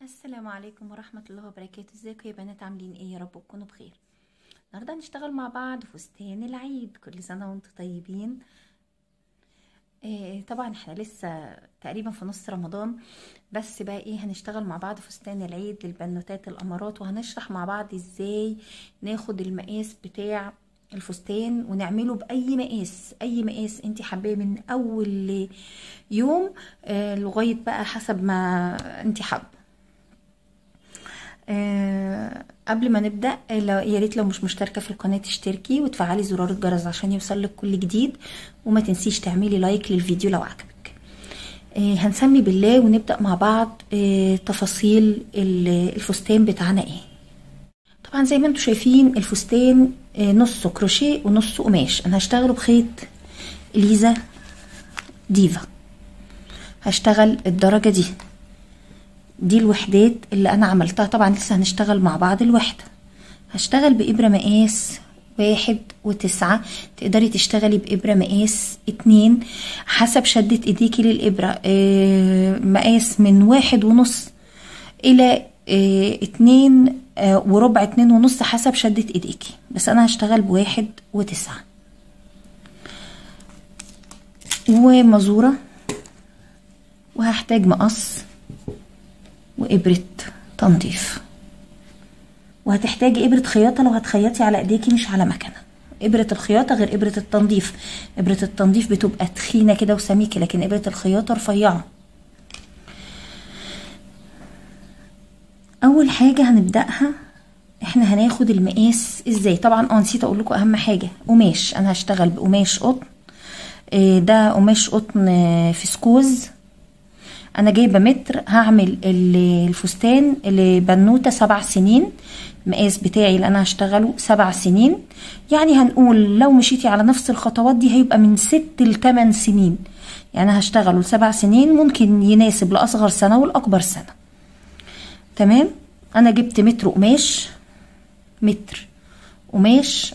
السلام عليكم ورحمة الله وبركاته ازيكم يا بنات عاملين ايه يا رب تكونوا بخير النهارده هنشتغل مع بعض فستان العيد كل سنة وانتم طيبين إيه طبعا احنا لسه تقريبا في نص رمضان بس بقى ايه هنشتغل مع بعض فستان العيد للبنوتات الامارات وهنشرح مع بعض ازاي ناخد المقاس بتاع الفستان ونعمله باي مقاس اي مقاس انت حباه من اول يوم آه لغايه بقى حسب ما انت حابه آه قبل ما نبدا لو يا ريت لو مش مشتركه في القناه تشتركي وتفعلي زرار الجرس عشان يوصلك كل جديد وما تنسيش تعملي لايك للفيديو لو عجبك آه هنسمي بالله ونبدا مع بعض آه تفاصيل الفستان بتاعنا ايه طبعا زي ما انتم شايفين الفستان آه نصه كروشيه ونصه قماش انا هشتغله بخيط ليزا ديفا هشتغل الدرجه دي دي الوحدات اللي انا عملتها طبعا لسه هنشتغل مع بعض الوحدة هشتغل بإبرة مقاس واحد وتسعة تقدري تشتغلي بإبرة مقاس اتنين حسب شدة ايديكي للإبرة اه مقاس من واحد ونص إلى اه اتنين اه وربع اتنين ونص حسب شدة ايديكي بس أنا هشتغل بواحد وتسعة ومزورة وهحتاج مقص وإبرة تنظيف وهتحتاجي إبرة خياطة لو هتخيطي على إيديكي مش على مكنة إبرة الخياطة غير إبرة التنظيف إبرة التنظيف بتبقى تخينة كده وسميكة لكن إبرة الخياطة رفيعة أول حاجة هنبدأها احنا هناخد المقاس ازاي طبعا اه نسيت اقول لكم اهم حاجه قماش انا هشتغل بقماش قطن اه ده قماش قطن فسكوز انا جايبه متر هعمل الفستان لبنوته سبع سنين المقاس بتاعي اللي انا هشتغله سبع سنين يعني هنقول لو مشيتي على نفس الخطوات دي هيبقى من ست لتمن سنين يعني هشتغله لسبع سنين ممكن يناسب لاصغر سنه والاكبر سنه تمام انا جبت متر قماش متر قماش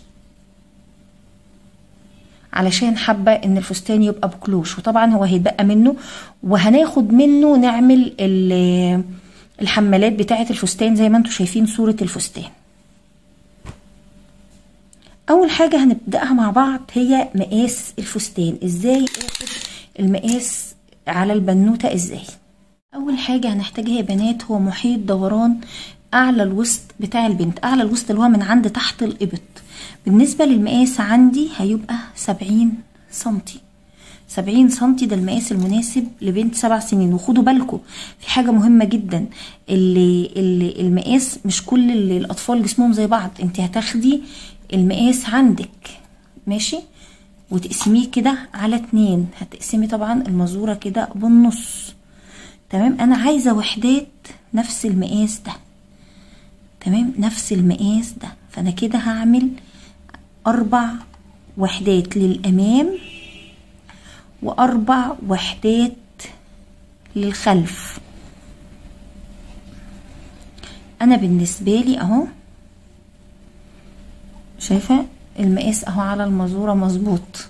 علشان حابه ان الفستان يبقى بكلوش وطبعا هو هيتبقى منه وهناخد منه نعمل الحمالات بتاعه الفستان زي ما انتم شايفين صوره الفستان اول حاجه هنبداها مع بعض هي مقاس الفستان ازاي اخد المقاس على البنوته ازاي اول حاجه هنحتاجها يا بنات هو محيط دوران اعلى الوسط بتاع البنت اعلى الوسط اللي هو من عند تحت الابط بالنسبة للمقاس عندي هيبقى سبعين سنتي سبعين سنتي ده المقاس المناسب لبنت سبع سنين وخدوا بالكم في حاجة مهمة جدا اللي, اللي المقاس مش كل اللي الأطفال جسمهم زي بعض انت هتاخدي المقاس عندك ماشي وتقسميه كده على اتنين هتقسمي طبعا المزورة كده بالنص تمام انا عايزة وحدات نفس المقاس ده تمام نفس المقاس ده فانا كده هعمل أربع وحدات للأمام وأربع وحدات للخلف أنا بالنسبة لي أهو شايفة المقاس أهو على المزورة مظبوط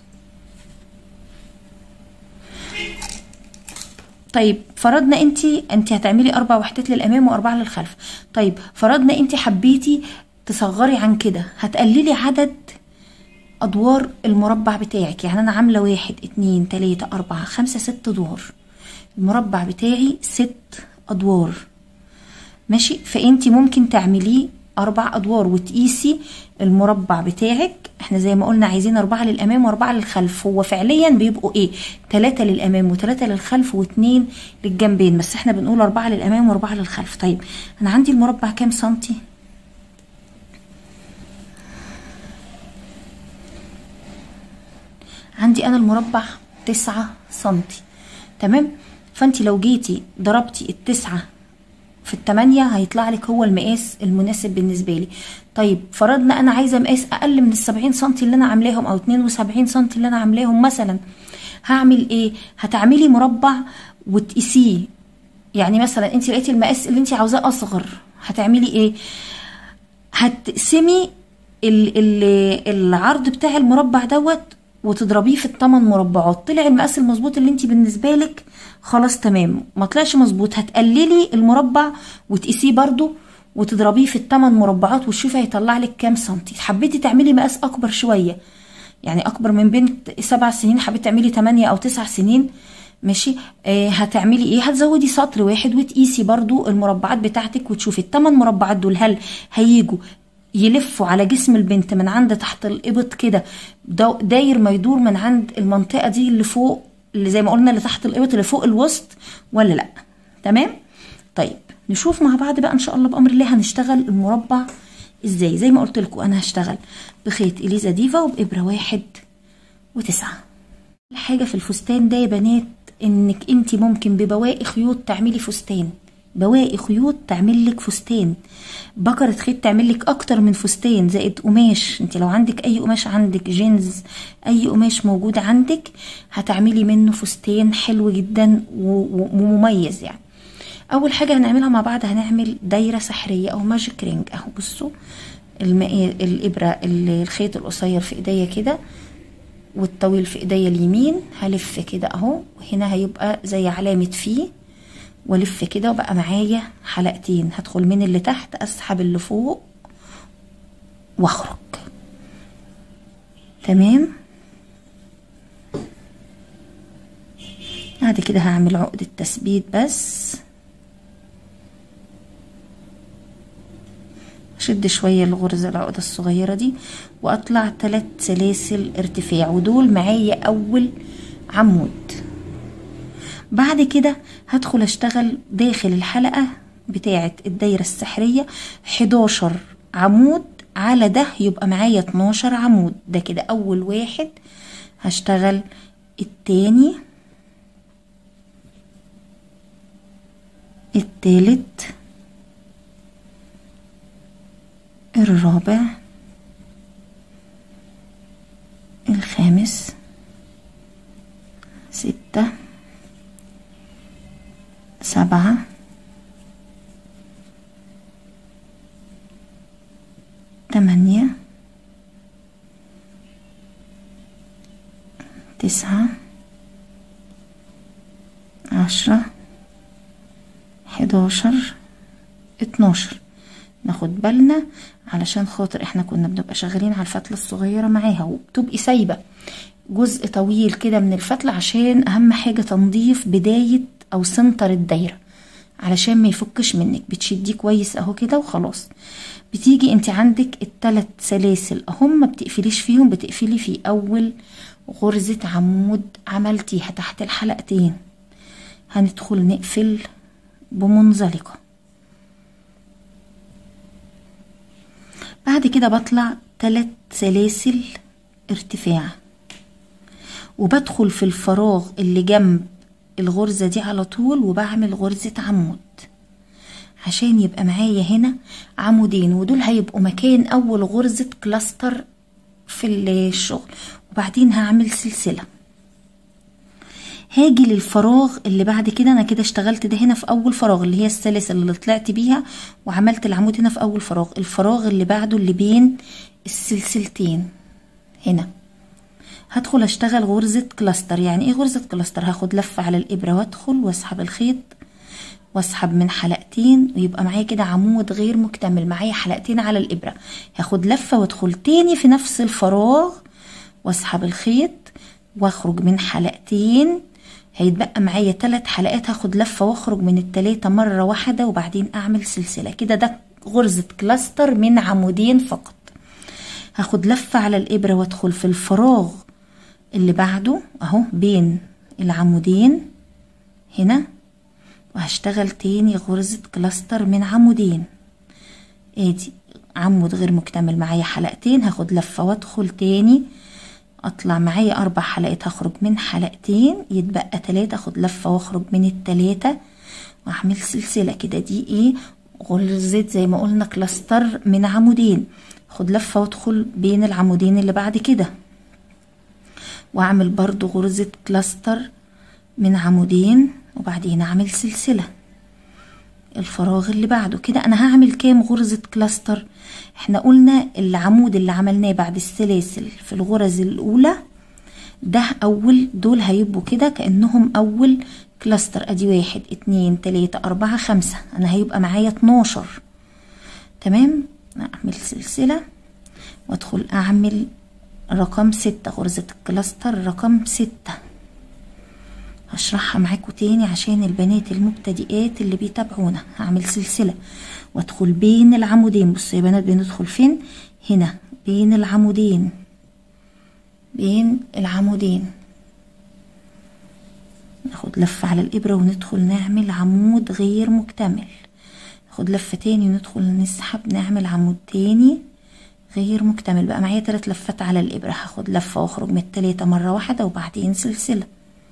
طيب فرضنا انت انت هتعملي اربع وحدات للامام واربعه للخلف طيب فرضنا انت حبيتي تصغري عن كده هتقللي عدد ادوار المربع بتاعك يعني انا عامله واحد اتنين تلاته اربعه خمسه ست ادوار المربع بتاعي ست ادوار ماشي فانتي ممكن تعمليه اربع ادوار وتقيسي المربع بتاعك احنا زي ما قلنا عايزين اربعه للامام واربعه للخلف هو فعليا بيبقوا ايه تلاته للامام وتلاته للخلف واتنين للجنبين بس احنا بنقول اربعه للامام واربعه للخلف طيب انا عندي المربع كام سنتي عندي انا المربع تسعة سنتي تمام فانت لو جيتي ضربتي التسعة في التمانية هيطلع لك هو المقاس المناسب بالنسبة لي طيب فرضنا انا عايزة مقاس اقل من السبعين سنتي اللي انا عاملاهم او اتنين وسبعين سنتي اللي انا عاملاهم مثلا هعمل ايه هتعملي مربع وتقيسيه يعني مثلا انت لقيتي المقاس اللي انت عاوزاه اصغر هتعملي ايه هتقسمي ال ال العرض بتاع المربع دوت وتضربيه في الثمان مربعات طلع المقاس المظبوط اللي انت بالنسبه لك خلاص تمام ما طلعش مظبوط هتقللي المربع وتقيسيه برده وتضربيه في الثمان مربعات وتشوفي هيطلع لك كام سنتي حبيتي تعملي مقاس اكبر شويه يعني اكبر من بنت سبع سنين حبيتي تعملي تمانية او تسع سنين ماشي آه هتعملي ايه هتزودي سطر واحد وتقيسي برضو المربعات بتاعتك وتشوفي الثمان مربعات دول هل هيجوا يلفوا على جسم البنت من عند تحت الابط كده داير ما يدور من عند المنطقه دي اللي فوق اللي زي ما قلنا اللي تحت الابط اللي فوق الوسط ولا لا تمام طيب نشوف مع بعض بقى ان شاء الله بامر الله هنشتغل المربع ازاي زي ما قلت لكم انا هشتغل بخيط اليزا ديفا وبابره واحد وتسعة الحاجه في الفستان ده يا بنات انك انت ممكن ببواقي خيوط تعملي فستان بواقي خيوط تعمل لك فستان بكرة خيط تعمل لك اكتر من فستان زائد قماش انت لو عندك اي قماش عندك جينز اي قماش موجود عندك هتعملي منه فستان حلو جدا ومميز يعني اول حاجة هنعملها مع بعض هنعمل دايرة سحرية او ماجيك رينج اهو بصوا الابرة الخيط القصير في ايديا كده والطويل في ايديا اليمين هلف كده اهو وهنا هيبقى زي علامة فيه والف كده وبقى معايا حلقتين هدخل من اللي تحت اسحب اللي فوق واخرج تمام بعد كده هعمل عقدة تثبيت بس شد شوية الغرزة العقدة الصغيرة دي واطلع ثلاث سلاسل ارتفاع ودول معايا اول عمود بعد كده هدخل اشتغل داخل الحلقة بتاعة الدايرة السحرية 11 عمود على ده يبقى معايا 12 عمود ده كده اول واحد هشتغل التاني التالت الرابع الخامس ستة سبعة ثمانية تسعة عشرة حداشر اتناشر ناخد بالنا علشان خاطر احنا كنا بنبقى شغالين على الفتلة الصغيرة معاها وبتبقي سايبة جزء طويل كده من الفتلة عشان اهم حاجة تنظيف بداية او سنتر الدايرة علشان ما يفكش منك بتشديه كويس اهو كده وخلاص بتيجي انت عندك التلات سلاسل اهم ما بتقفليش فيهم بتقفلي في اول غرزة عمود عملتيها تحت الحلقتين هندخل نقفل بمنزلقة بعد كده بطلع تلات سلاسل ارتفاع وبدخل في الفراغ اللي جنب الغرزة دي على طول وبعمل غرزة عمود عشان يبقى معايا هنا عمودين ودول هيبقوا مكان اول غرزة كلاستر في الشغل وبعدين هعمل سلسلة هاجي للفراغ اللي بعد كده انا كده اشتغلت ده هنا في اول فراغ اللي هي السلاسل اللي طلعت بيها وعملت العمود هنا في اول فراغ الفراغ اللي بعده اللي بين السلسلتين هنا هدخل اشتغل غرزة كلاستر يعني ايه غرزة كلاستر هاخد لفة على الابرة وادخل واسحب الخيط واسحب من حلقتين ويبقى معايا كده عمود غير مكتمل معايا حلقتين على الابرة هاخد لفة وادخل تاني في نفس الفراغ واسحب الخيط واخرج من حلقتين هيتبقى معايا تلات حلقات هاخد لفة واخرج من التلاتة مرة واحدة وبعدين اعمل سلسلة كده ده غرزة كلاستر من عمودين فقط هاخد لفة على الإبرة وادخل في الفراغ اللي بعده اهو بين العمودين هنا وهشتغل تاني غرزة كلاستر من عمودين ادي عمود غير مكتمل معايا حلقتين هاخد لفة وادخل تاني اطلع معايا اربع حلقات هخرج من حلقتين يتبقى تلاتة اخد لفة واخرج من التلاتة واعمل سلسلة كده دي ايه غرزة زي ما قلنا كلاستر من عمودين خد لفة وادخل بين العمودين اللي بعد كده واعمل برضو غرزة كلاستر من عمودين وبعدين اعمل سلسلة الفراغ اللي بعده كده انا هعمل كام غرزة كلاستر احنا قلنا العمود اللي عملناه بعد السلاسل في الغرز الاولى ده اول دول هيبقوا كده كانهم اول كلاستر ادي واحد اتنين تلاتة اربعة خمسة انا هيبقى معايا اتناشر تمام اعمل سلسلة وادخل اعمل رقم ستة غرزة الكلاستر رقم ستة هشرحها معاكم تاني عشان البنات المبتدئات اللي بيتابعونا هعمل سلسلة وادخل بين العمودين بصوا يا بنات بندخل فين هنا بين العمودين بين العمودين ناخد لفة على الإبرة وندخل نعمل عمود غير مكتمل ناخد لفة تاني وندخل نسحب نعمل عمود تاني غير مكتمل بقى معايا تلات لفات على الإبرة هاخد لفة واخرج من التلاتة مرة واحدة وبعدين سلسلة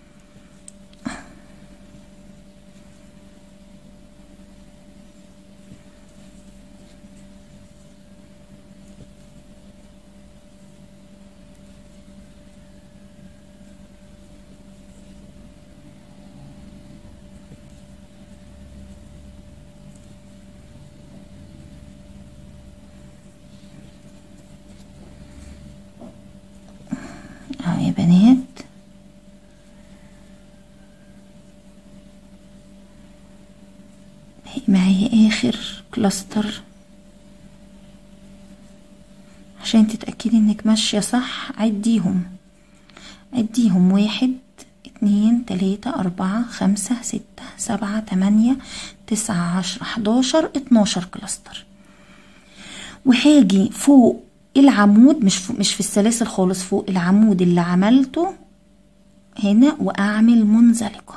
اهو يا بنات باقي معايا اخر كلاستر عشان تتأكدي انك ماشية صح عديهم عديهم واحد اتنين تلاتة اربعة خمسة ستة سبعة تمانية تسعة عشرة حداشر اتناشر كلاستر وهاجي فوق العمود مش مش في السلاسل خالص فوق العمود اللي عملته هنا واعمل منزلقة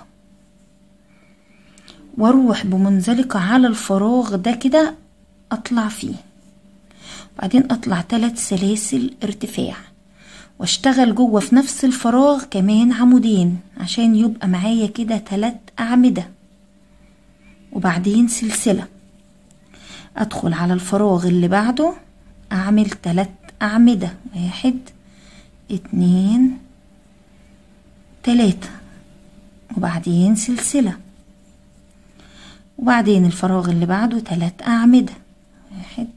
واروح بمنزلقة على الفراغ ده كده اطلع فيه وبعدين اطلع ثلاث سلاسل ارتفاع واشتغل جوه في نفس الفراغ كمان عمودين عشان يبقى معايا كده ثلاث اعمدة وبعدين سلسلة ادخل على الفراغ اللي بعده اعمل تلات اعمدة واحد اتنين تلاتة وبعدين سلسلة وبعدين الفراغ اللي بعده تلات اعمدة واحد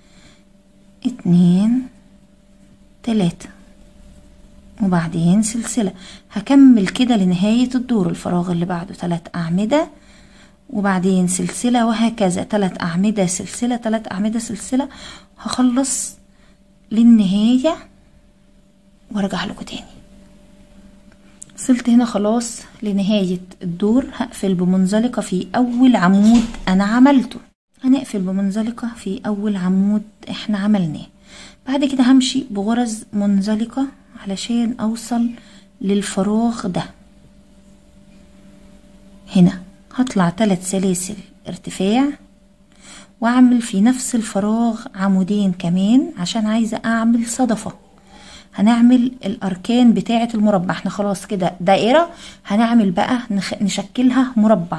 اتنين تلاتة وبعدين سلسلة هكمل كده لنهاية الدور الفراغ اللي بعده تلات اعمدة وبعدين سلسلة وهكذا تلات أعمدة سلسلة تلات أعمدة سلسلة هخلص للنهاية وارجع لكم تاني وصلت هنا خلاص لنهاية الدور هقفل بمنزلقة في أول عمود أنا عملته هنقفل بمنزلقة في أول عمود احنا عملناه بعد كده همشي بغرز منزلقة علشان أوصل للفراغ ده هنا هطلع ثلاث سلاسل ارتفاع واعمل في نفس الفراغ عمودين كمان عشان عايزة اعمل صدفة هنعمل الاركان بتاعة المربع احنا خلاص كده دائرة هنعمل بقى نخ... نشكلها مربع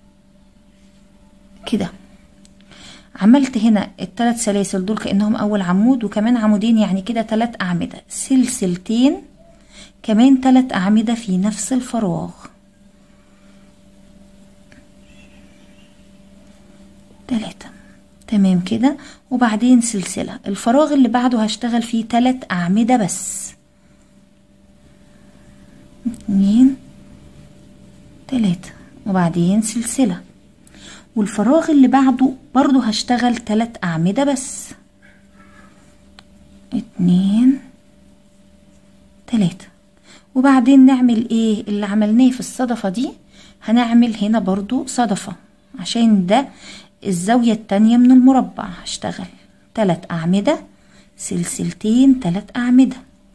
كده عملت هنا الثلاث سلاسل دول كأنهم اول عمود وكمان عمودين يعني كده ثلاث اعمدة سلسلتين كمان ثلاث اعمدة في نفس الفراغ تلاتة تمام كده وبعدين سلسلة الفراغ اللي بعده هشتغل فيه تلات أعمدة بس اتنين تلاتة وبعدين سلسلة والفراغ اللي بعده برضو هشتغل تلات أعمدة بس اتنين تلاتة وبعدين نعمل ايه اللي عملناه في الصدفة دي هنعمل هنا برضو صدفة عشان ده الزاوية التانية من المربع هشتغل تلات أعمدة سلسلتين تلات أعمدة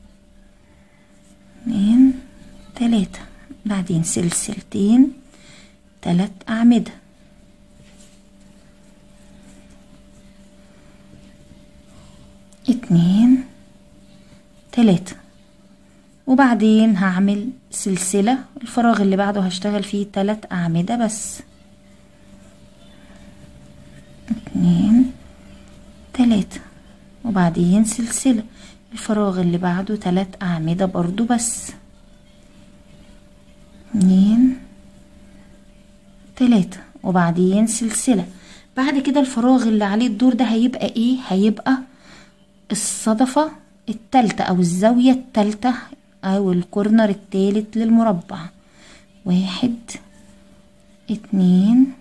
اتنين تلاتة بعدين سلسلتين تلات أعمدة اتنين تلاتة وبعدين هعمل سلسلة الفراغ اللي بعده هشتغل فيه تلات أعمدة بس اتنين تلاتة وبعدين سلسلة الفراغ اللي بعده تلات أعمدة برضو بس اتنين تلاتة وبعدين سلسلة بعد كده الفراغ اللي عليه الدور ده هيبقى ايه هيبقى الصدفة التالتة او الزاوية التالتة او الكورنر التالت للمربع واحد اتنين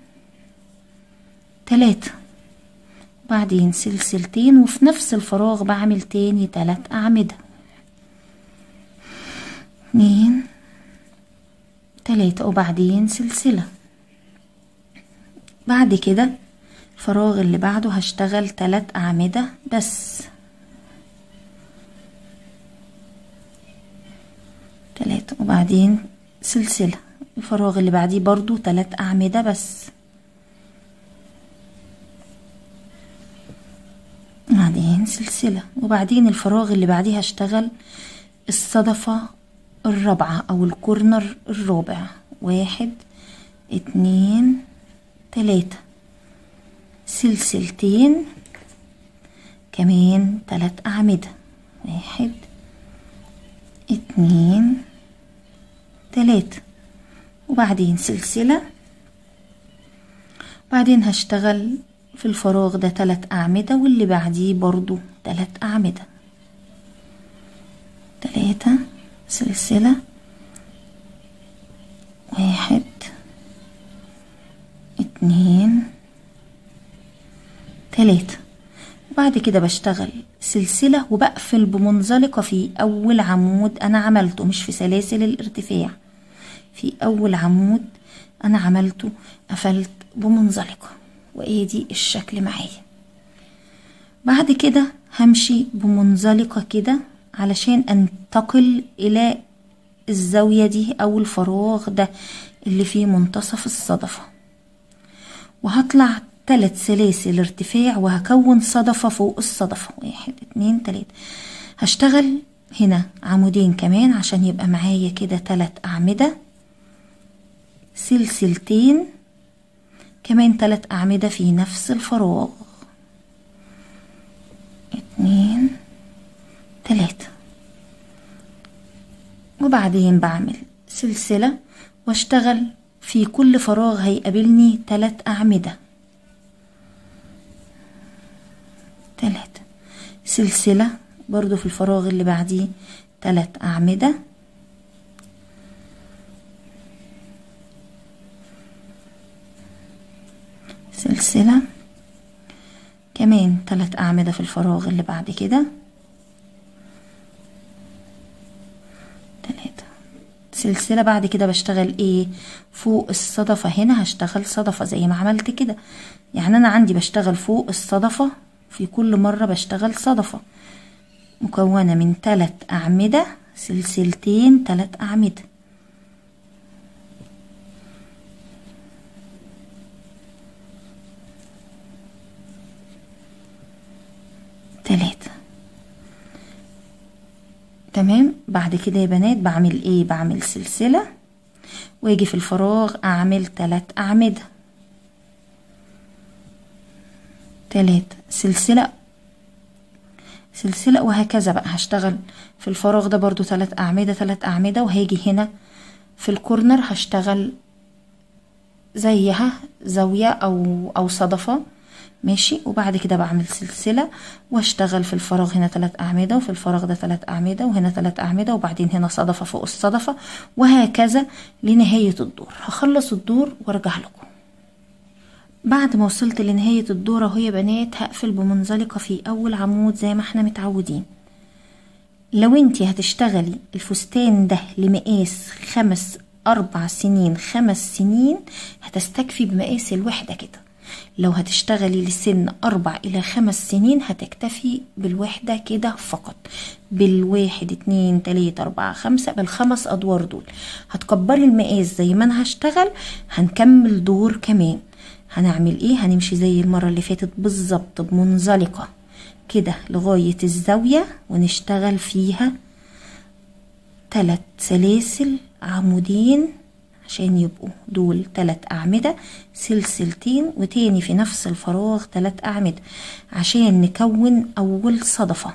تلاتة بعدين سلسلتين وفي نفس الفراغ بعمل تاني تلات أعمدة اتنين تلاتة وبعدين سلسلة بعد كده الفراغ اللي بعده هشتغل تلات أعمدة بس تلاتة وبعدين سلسلة الفراغ اللي بعديه برضو تلات أعمدة بس بعدين سلسلة وبعدين الفراغ اللي بعديه هشتغل الصدفة الرابعة أو الكورنر الرابع واحد اتنين تلاتة سلسلتين كمان تلات أعمدة واحد اتنين تلاتة وبعدين سلسلة بعدين هشتغل في الفراغ ده تلات أعمدة واللي بعديه برضو تلات أعمدة تلاتة سلسلة واحد اتنين تلاتة وبعد كده بشتغل سلسلة وبقفل بمنزلقة في أول عمود أنا عملته مش في سلاسل الارتفاع في أول عمود أنا عملته قفلت بمنزلقة وادي الشكل معايا بعد كده همشي بمنزلقة كده علشان انتقل إلى الزاوية دي أو الفراغ ده اللي فيه منتصف الصدفة وهطلع تلات سلاسل ارتفاع وهكون صدفة فوق الصدفة واحد اتنين تلاتة هشتغل هنا عمودين كمان عشان يبقى معايا كده تلات أعمدة سلسلتين كمان تلات أعمدة في نفس الفراغ اتنين تلاتة وبعدين بعمل سلسلة واشتغل في كل فراغ هيقابلني تلات أعمدة تلاتة سلسلة برضو في الفراغ اللي بعديه تلات أعمدة سلسلة كمان تلات أعمدة في الفراغ اللي بعد كده تلاتة سلسلة بعد كده بشتغل ايه فوق الصدفة هنا هشتغل صدفة زي ما عملت كده يعني انا عندي بشتغل فوق الصدفة في كل مرة بشتغل صدفة مكونة من تلات أعمدة سلسلتين تلات أعمدة تلاتة تمام بعد كده يا بنات بعمل ايه بعمل سلسلة واجي في الفراغ اعمل تلات اعمدة تلاتة سلسلة سلسلة وهكذا بقى هشتغل في الفراغ ده برضو تلات اعمدة تلات اعمدة وهاجي هنا في الكورنر هشتغل زيها زاوية او او صدفة ماشي وبعد كده بعمل سلسلة واشتغل في الفراغ هنا تلات أعمدة وفي الفراغ ده تلات أعمدة وهنا تلات أعمدة وبعدين هنا صدفة فوق الصدفة وهكذا لنهاية الدور هخلص الدور وارجع لكم بعد ما وصلت لنهاية الدور اهو يا بنات هقفل بمنزلقة في أول عمود زي ما احنا متعودين لو انتي هتشتغلي الفستان ده لمقاس خمس أربع سنين خمس سنين هتستكفي بمقاس الوحدة كده لو هتشتغلي لسن أربع إلى خمس سنين هتكتفي بالوحدة كده فقط بالواحد اتنين تلاتة أربعة خمسة بالخمس أدوار دول هتكبري المقاس زي ما أنا هشتغل هنكمل دور كمان هنعمل ايه هنمشي زي المرة اللي فاتت بالظبط بمنزلقة كده لغاية الزاوية ونشتغل فيها تلات سلاسل عمودين عشان يبقوا دول تلات أعمدة سلسلتين وتاني في نفس الفراغ تلات أعمدة عشان نكون أول صدفة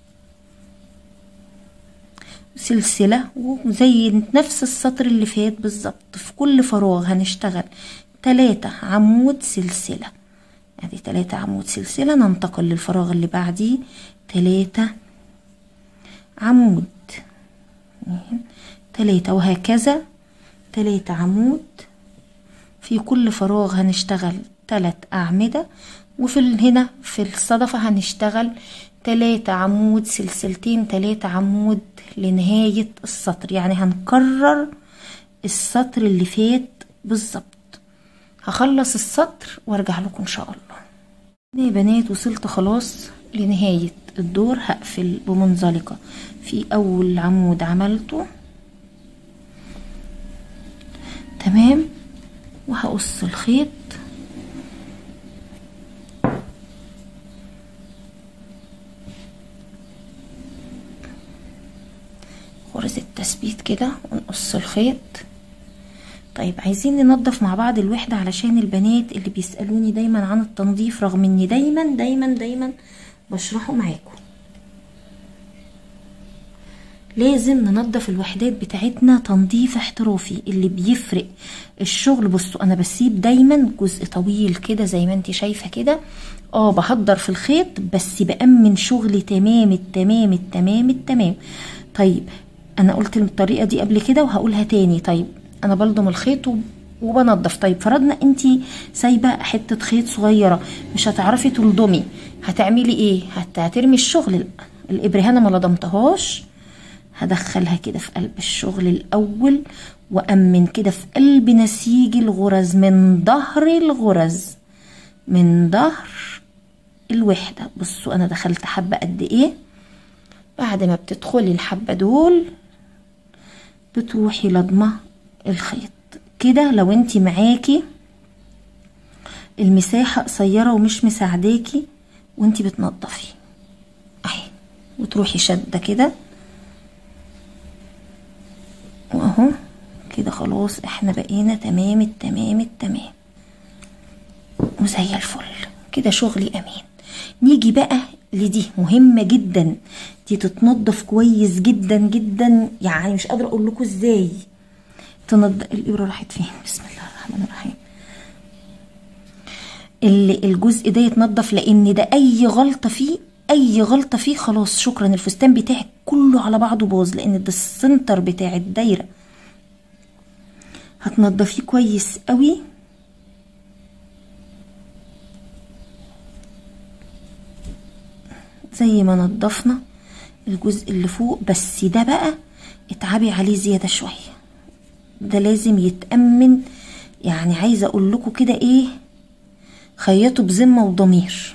سلسلة وزي نفس السطر اللي فات بالظبط في كل فراغ هنشتغل تلاتة عمود سلسلة ادي تلاتة عمود سلسلة ننتقل للفراغ اللي بعديه تلاتة عمود اتنين تلاتة وهكذا تلاتة عمود في كل فراغ هنشتغل تلات أعمدة وفي هنا في الصدفة هنشتغل تلاتة عمود سلسلتين تلاتة عمود لنهاية السطر يعني هنكرر السطر اللي فات بالظبط هخلص السطر وارجع لكم ان شاء الله يا بنات وصلت خلاص لنهاية الدور هقفل بمنزلقة في اول عمود عملته تمام وهقص الخيط غرز التثبيت كده ونقص الخيط طيب عايزين ننظف مع بعض الوحدة علشان البنات اللي بيسألوني دايما عن التنظيف رغم اني دايما دايما دايما بشرحه معاكم لازم ننظف الوحدات بتاعتنا تنظيف احترافي اللي بيفرق الشغل بصوا انا بسيب دايما جزء طويل كده زي ما انت شايفه كده اه بهدر في الخيط بس بامن شغلي تمام التمام التمام التمام طيب انا قلت الطريقه دي قبل كده وهقولها تاني طيب انا بلضم الخيط وبنضف طيب فرضنا انت سايبه حته خيط صغيره مش هتعرفي تلضمي هتعملي ايه هترمي الشغل الابره هنا ما لضمتهاش هدخلها كده في قلب الشغل الاول وامن كده في قلب نسيج الغرز من ظهر الغرز من ظهر الوحده بصوا انا دخلت حبه قد ايه بعد ما بتدخلي الحبه دول بتروحي لضمه الخيط كده لو انت معاكي المساحة قصيرة ومش مساعداكي وانت بتنضفي اهي وتروحي شدة كده واهو كده خلاص احنا بقينا تمام التمام التمام وزي الفل كده شغلي امين نيجي بقى لدي مهمة جدا دي تتنضف كويس جدا جدا يعني مش قادرة اقول لكم ازاي تنض الابره راحت فين بسم الله الرحمن الرحيم اللي الجزء ده يتنضف لان ده اي غلطه فيه اي غلطه فيه خلاص شكرا الفستان بتاعك كله على بعضه باظ لان ده السنتر بتاع الدايره هتنضفيه كويس قوي زي ما نضفنا الجزء اللي فوق بس ده بقى اتعبي عليه زياده شويه ده لازم يتأمن يعني عايزة اقول لكم كده ايه خيطوا بذمة وضمير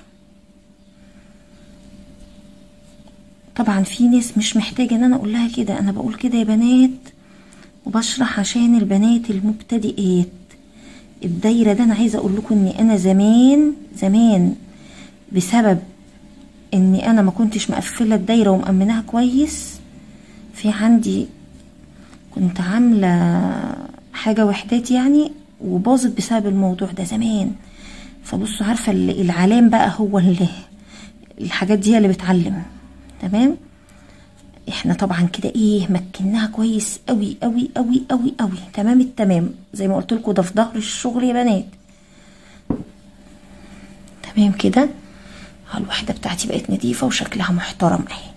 طبعا في ناس مش محتاجة ان انا اقول لها كده انا بقول كده يا بنات وبشرح عشان البنات المبتدئات الدايرة ده انا عايزة اقول لكم اني انا زمان زمان بسبب اني انا ما كنتش مقفلة الدايرة ومأمناها كويس في عندي كنت عاملة حاجة وحدات يعني وباظت بسبب الموضوع ده زمان فبصوا عارفة العلام بقى هو اللي الحاجات دي اللي بتعلم تمام احنا طبعا كده ايه مكناها كويس قوي قوي قوي قوي قوي تمام التمام زي ما قلت لكم ده في ظهر الشغل يا بنات تمام كده الوحده بتاعتي بقت نظيفه وشكلها محترم اهي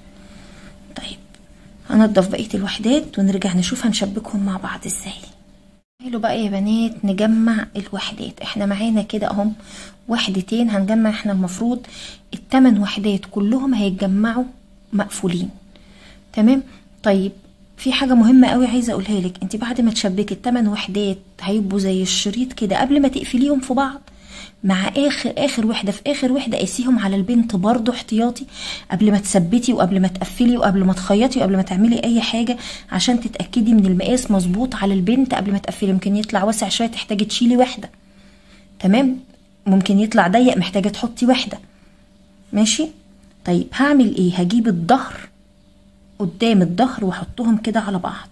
هنضف بقيه الوحدات ونرجع نشوف هنشبكهم مع بعض ازاي حلو بقى يا بنات نجمع الوحدات احنا معانا كده اهم وحدتين هنجمع احنا المفروض التمن وحدات كلهم هيتجمعوا مقفولين تمام طيب في حاجه مهمه قوي عايزه اقولها لك انت بعد ما تشبكي التمن وحدات هيبقوا زي الشريط كده قبل ما تقفليهم في بعض مع اخر اخر وحده في اخر وحده قيسيهم على البنت برضو احتياطي قبل ما تثبتي وقبل ما تقفلي وقبل ما تخيطي وقبل ما تعملي اي حاجه عشان تتاكدي من المقاس مظبوط على البنت قبل ما تقفلي ممكن يطلع واسع شويه تحتاجي تشيلي وحده تمام ممكن يطلع ضيق محتاجه تحطي وحده ماشي طيب هعمل ايه هجيب الظهر قدام الظهر واحطهم كده على بعض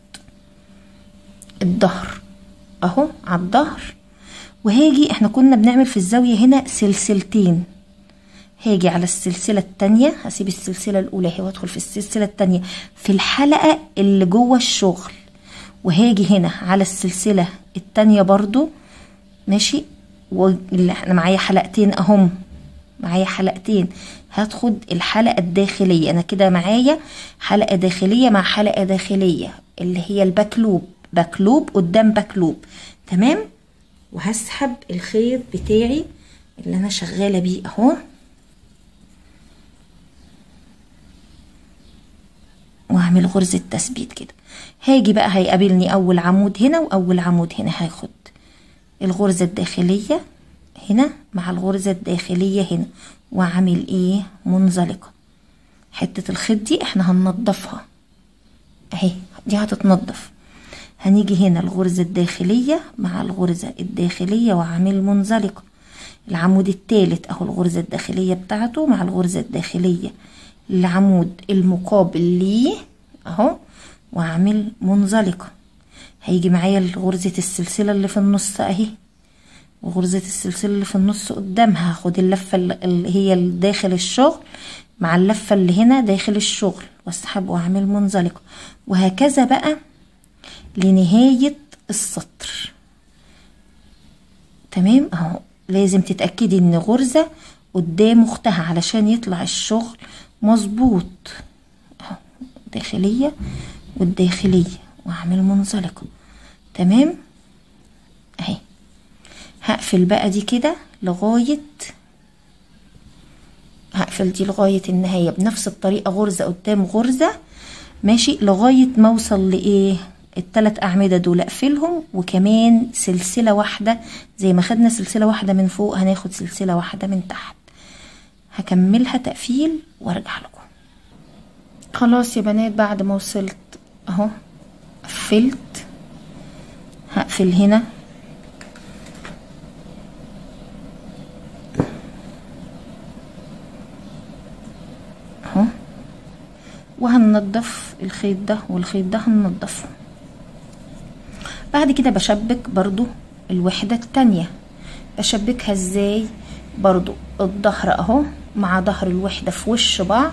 الظهر اهو على الظهر وهاجي احنا كنا بنعمل في الزاوية هنا سلسلتين هاجي على السلسلة التانية هسيب السلسلة الأولى هي وادخل في السلسلة التانية في الحلقة اللي جوه الشغل وهاجي هنا على السلسلة التانية برضو ماشي واللي احنا معايا حلقتين اهم معايا حلقتين هاخد الحلقة الداخلية انا كده معايا حلقة داخلية مع حلقة داخلية اللي هي الباكلوب باكلوب قدام باكلوب تمام وهسحب الخيط بتاعي اللي انا شغالة بيه اهو واعمل غرزة تثبيت كده هاجي بقى هيقابلني اول عمود هنا واول عمود هنا هاخد الغرزة الداخلية هنا مع الغرزة الداخلية هنا واعمل ايه منزلقة حتة الخيط دي احنا هننضفها اهي دي هتتنضف هنيجي هنا الغرزة الداخلية مع الغرزة الداخلية واعمل منزلقة العمود التالت اهو الغرزة الداخلية بتاعته مع الغرزة الداخلية العمود المقابل ليه اهو واعمل منزلقة هيجي معايا غرزة السلسلة اللي في النص اهي وغرزة السلسلة اللي في النص قدامها هاخد اللفة اللي هي داخل الشغل مع اللفة اللي هنا داخل الشغل واسحب واعمل منزلقة وهكذا بقى لنهاية السطر تمام اهو لازم تتأكدي ان غرزة قدام اختها علشان يطلع الشغل مظبوط اهو داخلية والداخلية واعمل منزلقة تمام اهي هقفل بقى دي كده لغاية هقفل دي لغاية النهاية بنفس الطريقة غرزة قدام غرزة ماشي لغاية ما اوصل لايه التلات اعمدة دول اقفلهم وكمان سلسلة واحدة زي ما خدنا سلسلة واحدة من فوق هناخد سلسلة واحدة من تحت هكملها تقفيل وارجع لكم خلاص يا بنات بعد ما وصلت اهو قفلت هقفل هنا اهو وهننضف الخيط ده والخيط ده هننضفه بعد كده بشبك برضو الوحدة التانية بشبكها ازاي برضو الظهر اهو مع ظهر الوحدة في وش بعض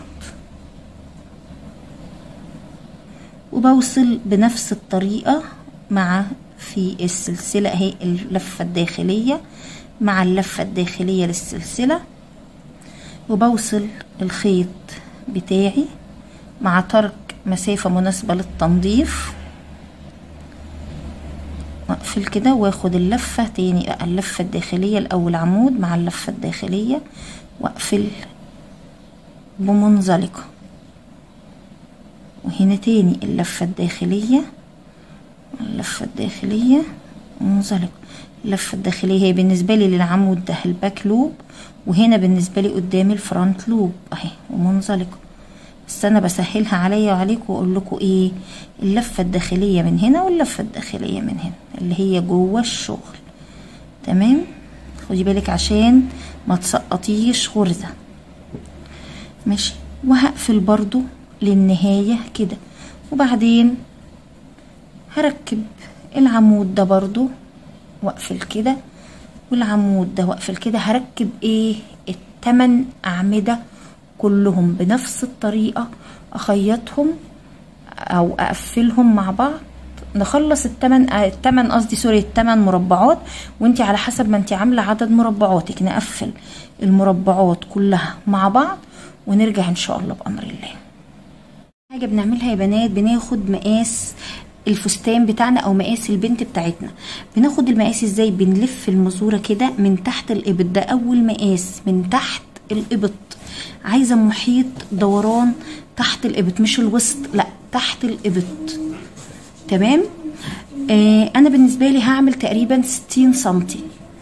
وبوصل بنفس الطريقة مع في السلسلة اهي اللفة الداخلية مع اللفة الداخلية للسلسلة وبوصل الخيط بتاعي مع ترك مسافة مناسبة للتنظيف اقفل كده واخد اللفة تاني اللفة الداخلية الاول عمود مع اللفة الداخلية واقفل بمنزلقة وهنا تاني اللفة الداخلية اللفة الداخلية منزلقة اللفة الداخلية هي بالنسبة لي للعمود ده الباك لوب وهنا بالنسبة لي قدامي الفرونت لوب اهي ومنزلقة بس انا بسهلها عليا وعليكم واقول لكم ايه اللفة الداخلية من هنا واللفة الداخلية من هنا اللي هي جوه الشغل تمام خدي بالك عشان ما تسقطيش غرزة ماشي وهقفل برضو للنهاية كده وبعدين هركب العمود ده برضو واقفل كده والعمود ده واقفل كده هركب ايه التمن اعمدة كلهم بنفس الطريقة اخيطهم او اقفلهم مع بعض نخلص التمن التمن قصدي سوري التمن مربعات وانت على حسب ما انت عامله عدد مربعاتك نقفل المربعات كلها مع بعض ونرجع ان شاء الله بامر الله حاجه بنعملها يا بنات بناخد مقاس الفستان بتاعنا او مقاس البنت بتاعتنا بناخد المقاس ازاي بنلف المزوره كده من تحت الابط ده اول مقاس من تحت الابط عايزه محيط دوران تحت الابط مش الوسط لا تحت الابط تمام آه انا بالنسبه لي هعمل تقريبا 60 سنتي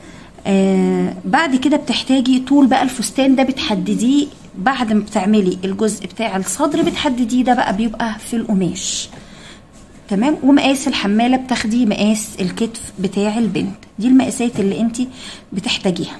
آه بعد كده بتحتاجي طول بقى الفستان ده بتحدديه بعد ما بتعملي الجزء بتاع الصدر بتحدديه ده بقى بيبقى في القماش تمام ومقاس الحماله بتاخدي مقاس الكتف بتاع البنت دي المقاسات اللي انت بتحتاجيها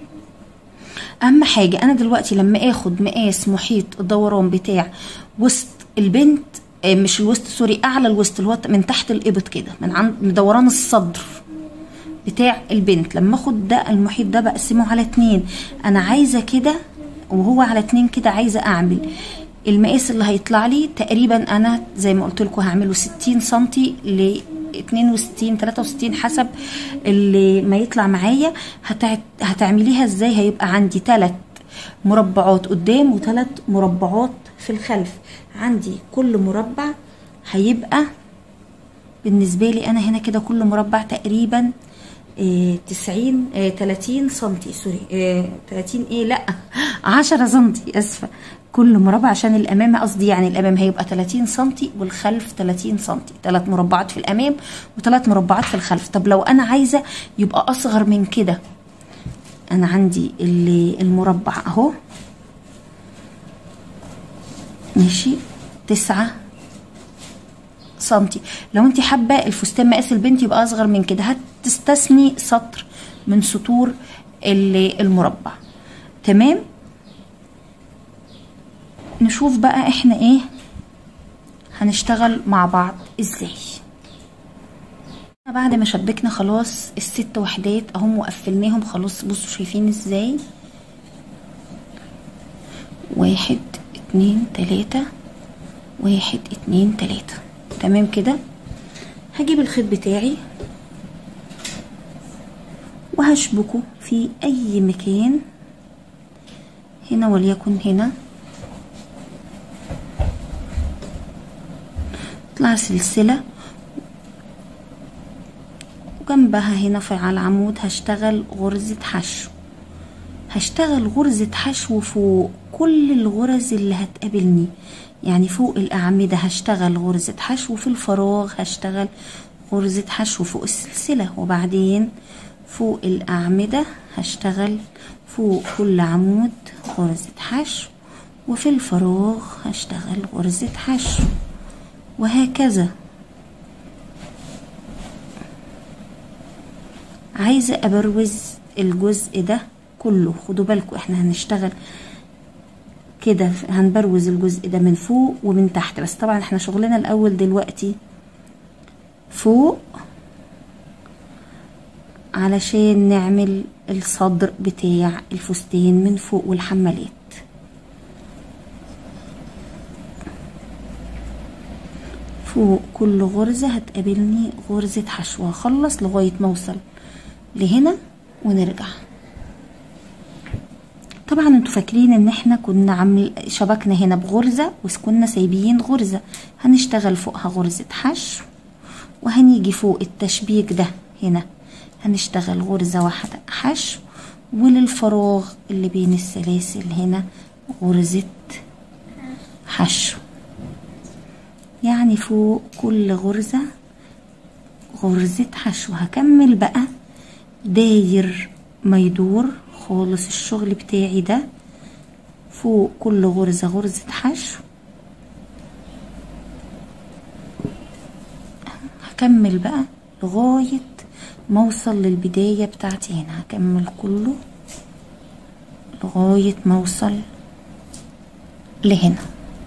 اهم حاجه انا دلوقتي لما اخد مقاس محيط الدوران بتاع وسط البنت مش الوسط سوري اعلى الوسط اللي هو من تحت الابط كده من عند من دوران الصدر بتاع البنت لما اخد ده المحيط ده بقسمه على اتنين انا عايزه كده وهو على اتنين كده عايزه اعمل المقاس اللي هيطلع لي تقريبا انا زي ما قلت لكم هعمله 60 سنتي ل 62 63 حسب اللي ما يطلع معايا هتع... هتعمليها ازاي هيبقى عندي تلات مربعات قدام وثلاث مربعات في الخلف عندي كل مربع هيبقى بالنسبة لي أنا هنا كده كل مربع تقريبا إيه تسعين إيه تلاتين سنتي سوري إيه تلاتين ايه لا عشرة سنتي اسفة كل مربع عشان الامام قصدي يعني الامام هيبقى 30 سنتي والخلف 30 سنتي ثلاث مربعات في الامام وثلاث مربعات في الخلف طب لو انا عايزه يبقى اصغر من كده انا عندي اللي المربع اهو ماشي تسعة سنتي لو انت حابه الفستان مقاس البنت يبقى اصغر من كده هتستثني سطر من سطور المربع تمام نشوف بقى احنا ايه هنشتغل مع بعض ازاي بعد ما شبكنا خلاص الست وحدات اهم وقفلناهم خلاص بصوا شايفين ازاي واحد اتنين تلاتة واحد اتنين تلاتة تمام كده هجيب الخيط بتاعي وهشبكه في اي مكان هنا وليكن هنا تطلع سلسلة وجنبها هنا في على العمود هشتغل غرزة حشو هشتغل غرزة حشو فوق كل الغرز اللي هتقابلني يعني فوق الأعمدة هشتغل غرزة حشو في الفراغ هشتغل غرزة حشو فوق السلسلة وبعدين فوق الأعمدة هشتغل فوق كل عمود غرزة حشو وفي الفراغ هشتغل غرزة حشو وهكذا عايزة أبروز الجزء ده كله خدوا بالكم احنا هنشتغل كده هنبروز الجزء ده من فوق ومن تحت بس طبعا احنا شغلنا الأول دلوقتي فوق علشان نعمل الصدر بتاع الفستان من فوق والحمالات فوق كل غرزة هتقابلني غرزة حشو هخلص لغاية ما اوصل لهنا ونرجع طبعا انتوا فاكرين ان احنا كنا عامل شبكنا هنا بغرزة وكنا سايبين غرزة هنشتغل فوقها غرزة حشو وهنيجي فوق التشبيك ده هنا هنشتغل غرزة واحدة حشو وللفراغ اللي بين السلاسل هنا غرزة حشو يعني فوق كل غرزة غرزة حشو هكمل بقى داير ما يدور خالص الشغل بتاعي ده فوق كل غرزة غرزة حشو هكمل بقى لغاية ما اوصل للبداية بتاعتي هنا هكمل كله لغاية ما اوصل لهنا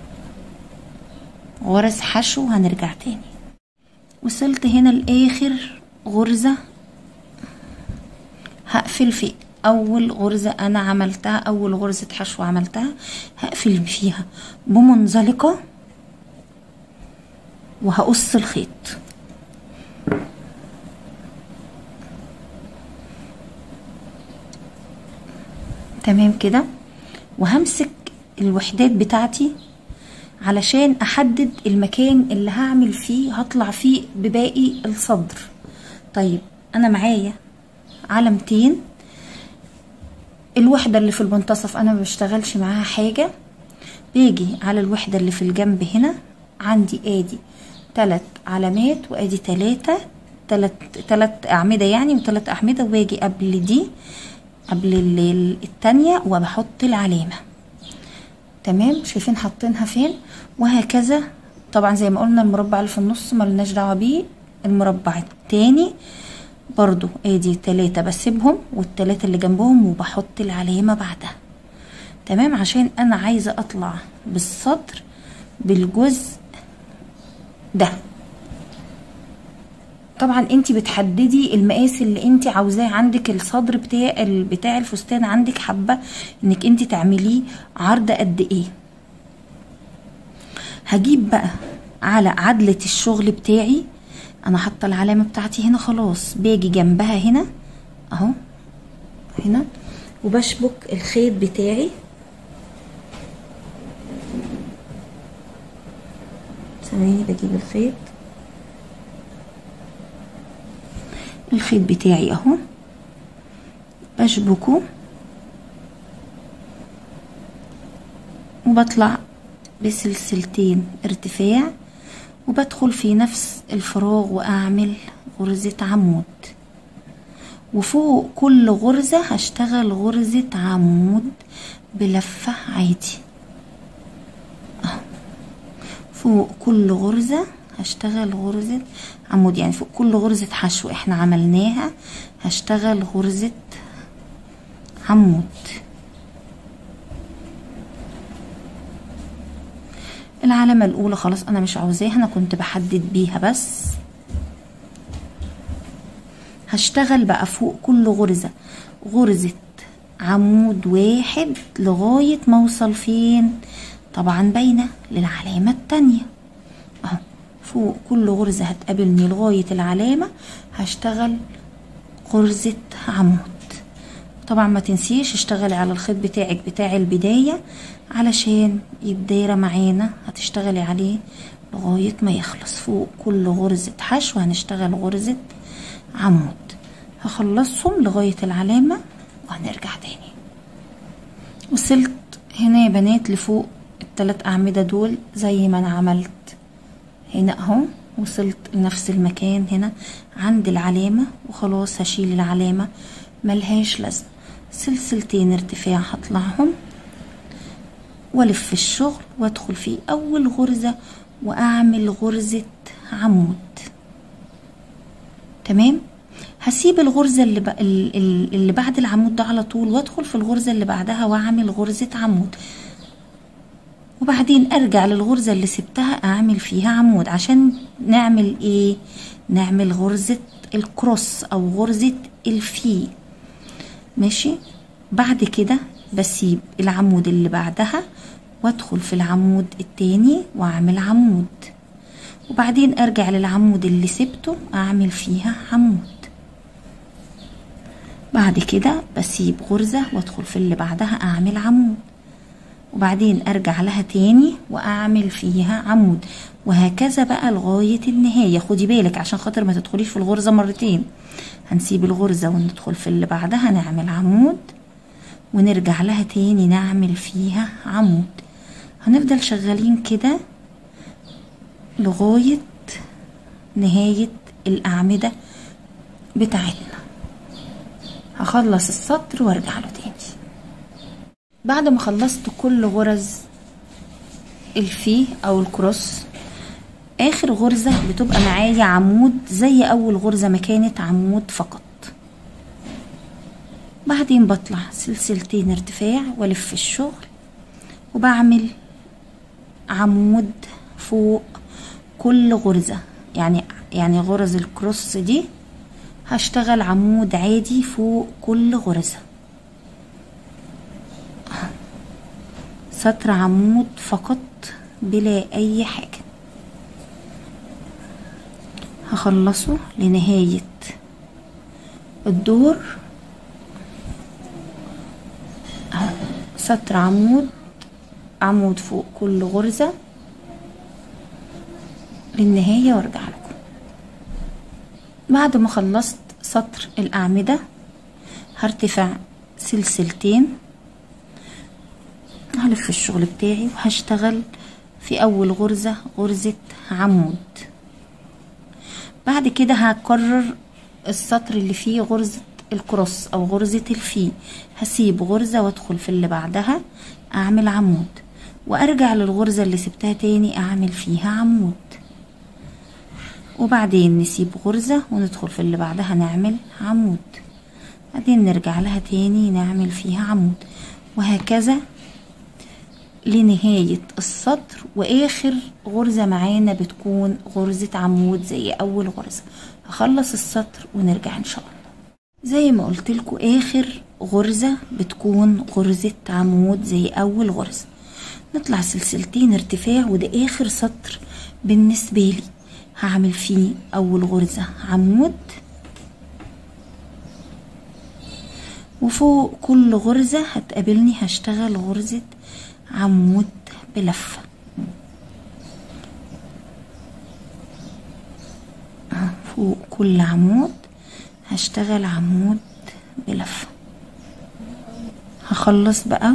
غرز حشو هنرجع تاني وصلت هنا لاخر غرزة هقفل في اول غرزة انا عملتها اول غرزة حشو عملتها هقفل فيها بمنزلقة وهقص الخيط تمام كده وهمسك الوحدات بتاعتي علشان احدد المكان اللي هعمل فيه هطلع فيه بباقي الصدر طيب انا معايا علامتين الوحدة اللي في المنتصف انا ما بشتغلش معاها حاجة باجي على الوحدة اللي في الجنب هنا عندي ادي تلات علامات وادي تلاتة تلات, تلات اعمدة يعني وتلات اعمدة واجي قبل دي قبل التانية وبحط العلامة تمام شايفين حاطينها فين وهكذا طبعا زي ما قلنا المربع اللي في النص ملناش دعوه بيه المربع التاني برضو ادي تلاتة بسيبهم والتلاتة اللي جنبهم وبحط العلامة بعدها تمام عشان انا عايزة اطلع بالسطر بالجزء ده طبعا انت بتحددي المقاس اللي انت عاوزاه عندك الصدر بتاع بتاع الفستان عندك حابه انك انت تعمليه عرض قد ايه هجيب بقى على عدلة الشغل بتاعي انا حاطه العلامه بتاعتي هنا خلاص باجي جنبها هنا اهو هنا وبشبك الخيط بتاعي ثواني بجيب الخيط الخيط بتاعي اهو بشبكه وبطلع بسلسلتين ارتفاع وبدخل في نفس الفراغ واعمل غرزة عمود وفوق كل غرزة هشتغل غرزة عمود بلفة عادي اهو فوق كل غرزة هشتغل غرزة عمود يعني فوق كل غرزة حشو احنا عملناها هشتغل غرزة عمود العلامة الأولى خلاص أنا مش عاوزاها أنا كنت بحدد بيها بس هشتغل بقى فوق كل غرزة غرزة عمود واحد لغاية ما اوصل فين طبعا باينة للعلامة التانية اهو فوق كل غرزة هتقابلني لغاية العلامة هشتغل غرزة عمود طبعا ما تنسيش اشتغلي على الخيط بتاعك بتاع البداية علشان الدايرة معانا هتشتغلي عليه لغاية ما يخلص فوق كل غرزة حشو هنشتغل غرزة عمود هخلصهم لغاية العلامة وهنرجع تاني وصلت هنا يا بنات لفوق التلات أعمدة دول زي ما أنا عملت هنا أهو وصلت لنفس المكان هنا عند العلامة وخلاص هشيل العلامة ملهاش لازمة سلسلتين ارتفاع هطلعهم والف الشغل وادخل في اول غرزة واعمل غرزة عمود تمام هسيب الغرزة اللي, ب... اللي بعد العمود ده على طول وادخل في الغرزة اللي بعدها واعمل غرزة عمود وبعدين ارجع للغرزة اللي سبتها اعمل فيها عمود عشان نعمل ايه نعمل غرزة الكروس او غرزة الفي ماشي بعد كده بسيب العمود اللي بعدها وادخل في العمود التاني واعمل عمود وبعدين ارجع للعمود اللي سبته اعمل فيها عمود بعد كده بسيب غرزة وادخل في اللي بعدها اعمل عمود وبعدين ارجع لها تاني واعمل فيها عمود وهكذا بقى لغاية النهاية خدي بالك عشان خاطر ما تدخليش في الغرزة مرتين هنسيب الغرزة وندخل في اللي بعدها نعمل عمود ونرجع لها تاني نعمل فيها عمود هنفضل شغالين كده لغاية نهاية الأعمدة بتاعتنا هخلص السطر وارجع له تاني بعد ما خلصت كل غرز الفي او الكروس اخر غرزة بتبقى معايا عمود زي اول غرزة ما كانت عمود فقط بعدين بطلع سلسلتين ارتفاع والف الشغل وبعمل عمود فوق كل غرزة يعني يعني غرز الكروس دي هشتغل عمود عادي فوق كل غرزة سطر عمود فقط بلا اي حاجة هخلصه لنهاية الدور سطر عمود عمود فوق كل غرزة للنهاية وارجع لكم بعد ما خلصت سطر الأعمدة هرتفع سلسلتين هلف الشغل بتاعي وهشتغل في أول غرزة غرزة عمود بعد كده هكرر السطر اللي فيه غرزة الكروس او غرزة الفي هسيب غرزة وادخل في اللي بعدها اعمل عمود وارجع للغرزة اللي سبتها تاني اعمل فيها عمود وبعدين نسيب غرزة وندخل في اللي بعدها نعمل عمود بعدين نرجع لها تاني نعمل فيها عمود وهكذا لنهاية السطر واخر غرزة معانا بتكون غرزة عمود زي اول غرزة هخلص السطر ونرجع ان شاء الله زي ما قلت لكم اخر غرزة بتكون غرزة عمود زي اول غرزة نطلع سلسلتين ارتفاع وده اخر سطر بالنسبة لي هعمل فيه اول غرزة عمود وفوق كل غرزة هتقابلني هشتغل غرزة عمود بلفة فوق كل عمود هشتغل عمود بلفة هخلص بقى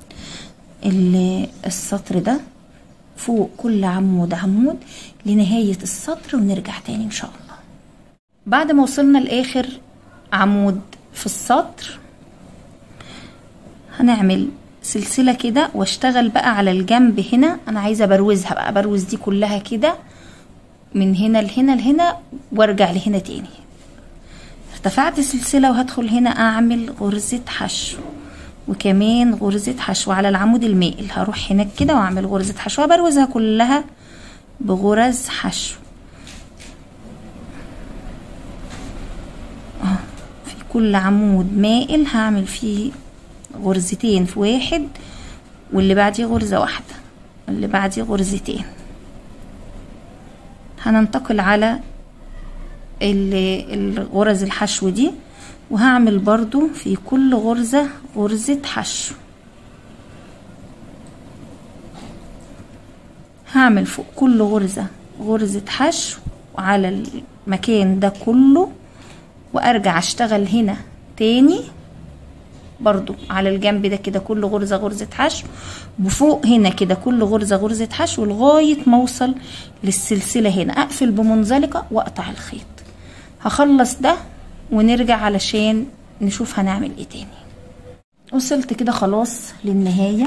السطر ده فوق كل عمود عمود لنهاية السطر ونرجع تاني ان شاء الله بعد ما وصلنا لاخر عمود في السطر هنعمل سلسلة كده واشتغل بقى على الجنب هنا انا عايزة بروزها بقى بروز دي كلها كده من هنا لهنا لهنا وارجع لهنا تاني ارتفعت سلسلة وهدخل هنا اعمل غرزة حشو وكمان غرزة حشو على العمود المائل هروح هناك كده واعمل غرزة حشو بروزها كلها بغرز حشو اه في كل عمود مائل هعمل فيه غرزتين في واحد واللي بعديه غرزة واحدة اللي بعديه غرزتين هننتقل على الغرز الحشو دي وهعمل برضو في كل غرزة غرزة حشو هعمل فوق كل غرزة غرزة حشو على المكان ده كله وارجع اشتغل هنا تاني برضو على الجنب ده كده كل غرزة غرزة حشو وفوق هنا كده كل غرزة غرزة حشو لغاية ما اوصل للسلسلة هنا اقفل بمنزلقة واقطع الخيط هخلص ده ونرجع علشان نشوف هنعمل ايه تاني وصلت كده خلاص للنهاية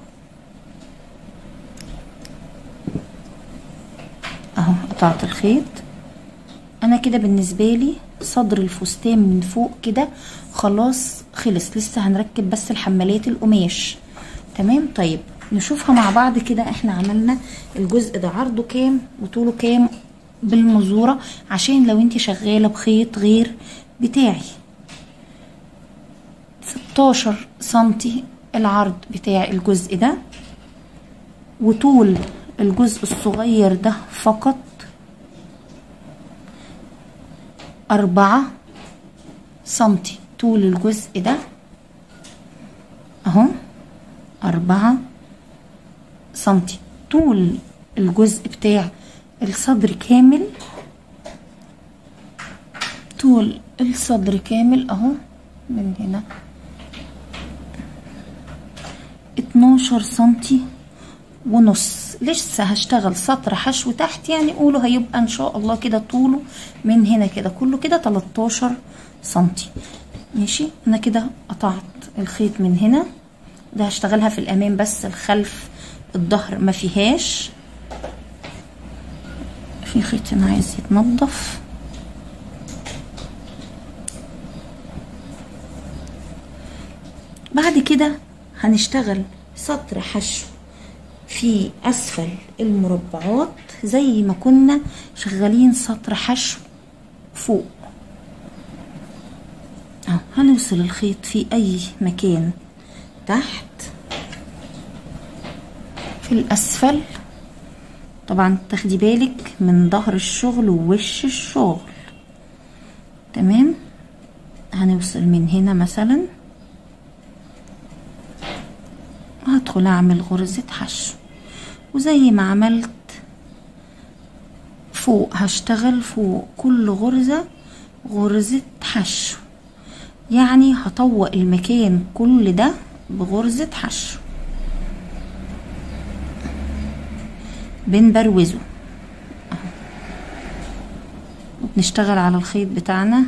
اهو قطعت الخيط انا كده بالنسبة لي صدر الفستان من فوق كده خلاص خلص لسه هنركب بس الحمالات القماش تمام طيب نشوفها مع بعض كده احنا عملنا الجزء ده عرضه كام وطوله كام بالمزورة عشان لو انت شغالة بخيط غير بتاعي ستاشر سنتي العرض بتاع الجزء ده وطول الجزء الصغير ده فقط أربعة سنتي طول الجزء ده اهو أربعة سنتي طول الجزء بتاع الصدر كامل طول الصدر كامل اهو من هنا اتناشر سنتي ونص لسه هشتغل سطر حشو تحت يعني قولوا هيبقى ان شاء الله كده طوله من هنا كده كله كده تلاتاشر سنتي ماشي انا كده قطعت الخيط من هنا ده هشتغلها في الامام بس الخلف الظهر ما فيهاش في خيط هنا عايز يتنضف بعد كده هنشتغل سطر حشو في اسفل المربعات زي ما كنا شغالين سطر حشو فوق اهو هنوصل الخيط في اي مكان تحت في الاسفل طبعا تاخدي بالك من ظهر الشغل ووش الشغل تمام هنوصل من هنا مثلا هدخل اعمل غرزة حشو وزي ما عملت فوق هشتغل فوق كل غرزة غرزة حشو يعني هطوق المكان كل ده بغرزة حشو بنبروزه وبنشتغل على الخيط بتاعنا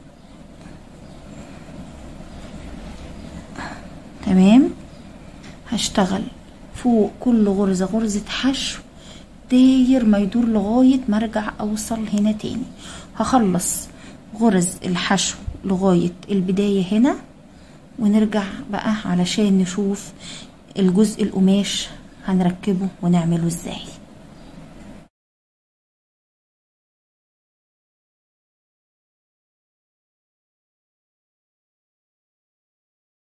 تمام هشتغل فوق كل غرزة غرزة حشو داير ما يدور لغاية ما ارجع اوصل هنا تاني هخلص غرز الحشو لغاية البداية هنا ونرجع بقى علشان نشوف الجزء القماش هنركبه ونعمله ازاي